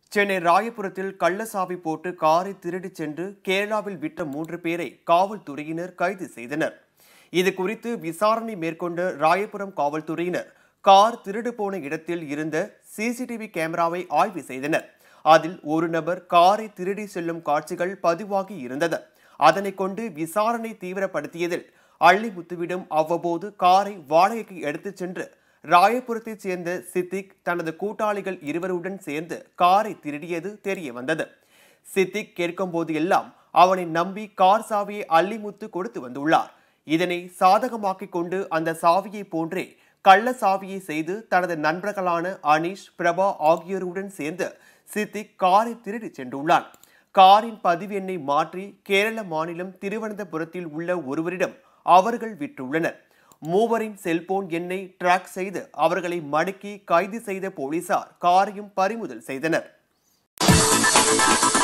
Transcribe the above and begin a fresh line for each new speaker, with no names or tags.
சென்னை ராயபுரத்தில் கள்ளசாவி போட்டு காரை திருடிச் சென்று கேரளாவில் விட்ட மூன்று பேரை காவல்துறையினர் கைது செய்தனர் இது குறித்து விசாரணை மேற்கொண்ட ராயபுரம் காவல்துறையினர் கார் திருடு போன இடத்தில் இருந்த சிசிடிவி கேமராவை ஆய்வு செய்தனர் அதில் ஒரு நபர் காரை திருடி செல்லும் காட்சிகள் பதிவாகி இருந்தது அதனை கொண்டு விசாரணை தீவிரப்படுத்தியதில் அள்ளிமுத்துவிடம் அவ்வப்போது காரை வாடகைக்கு எடுத்துச் சென்று ராயபுரத்தைச் சேர்ந்த சித்திக் தனது கூட்டாளிகள் இருவருடன் சேர்ந்து காரை திருடியது தெரிய வந்தது சித்திக் கேட்கும்போது எல்லாம் அவனை நம்பி கார் சாவியை அள்ளிமுத்து கொடுத்து வந்துள்ளார் இதனை சாதகமாக்கிக் கொண்டு அந்த சாவியை போன்றே கள்ள சாவியை செய்து தனது நண்பர்களான அனீஷ் பிரபா ஆகியோருடன் சேர்ந்து சித்திக் காரை திருடி சென்றுள்ளான் காரின் பதிவெண்ணை மாற்றி கேரள மாநிலம் திருவனந்தபுரத்தில் உள்ள ஒருவரிடம் அவர்கள் விற்றுள்ளனர் மூவரின் செல்போன் எண்ணை ட்ராக் செய்து அவர்களை மடக்கி கைது செய்த போலீசார் காரையும் பறிமுதல் செய்தனர்